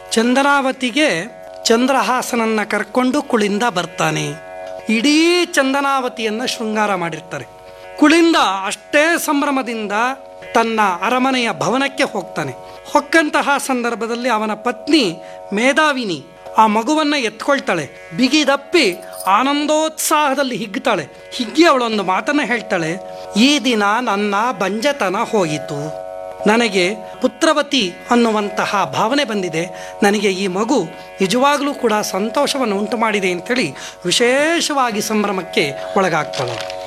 ಚಂದನಾವತಿಗೆ ಚಂದ್ರಹಾಸನನ್ನ ಕರ್ಕೊಂಡು ಕುಳಿಂದ ಬರ್ತಾನೆ ಇಡೀ ಚಂದನಾವತಿಯನ್ನ ಶೃಂಗಾರ ಮಾಡಿರ್ತಾರೆ ಕುಳಿಂದ ಅಷ್ಟೇ ಸಂಭ್ರಮದಿಂದ ತನ್ನ ಅರಮನೆಯ ಭವನಕ್ಕೆ ಹೋಗ್ತಾನೆ ಹೊಕ್ಕಂತಹ ಸಂದರ್ಭದಲ್ಲಿ ಅವನ ಪತ್ನಿ ಮೇಧಾವಿನಿ ಆ ಮಗುವನ್ನ ಎತ್ಕೊಳ್ತಾಳೆ ಬಿಗಿದಪ್ಪಿ ಆನಂದೋತ್ಸಾಹದಲ್ಲಿ ಹಿಗ್ತಾಳೆ ಹಿಗ್ಗಿ ಅವಳೊಂದು ಮಾತನ್ನ ಹೇಳ್ತಾಳೆ ಈ ದಿನ ನನ್ನ ಬಂಜತನ ಹೋಯಿತು ನನಗೆ ಪುತ್ರವತಿ ಅನ್ನುವಂತಹ ಭಾವನೆ ಬಂದಿದೆ ನನಗೆ ಈ ಮಗು ನಿಜವಾಗಲೂ ಕೂಡ ಸಂತೋಷವನ್ನು ಉಂಟು ಮಾಡಿದೆ ಅಂತೇಳಿ ವಿಶೇಷವಾಗಿ ಸಂಭ್ರಮಕ್ಕೆ ಒಳಗಾಗ್ತಾಳೆ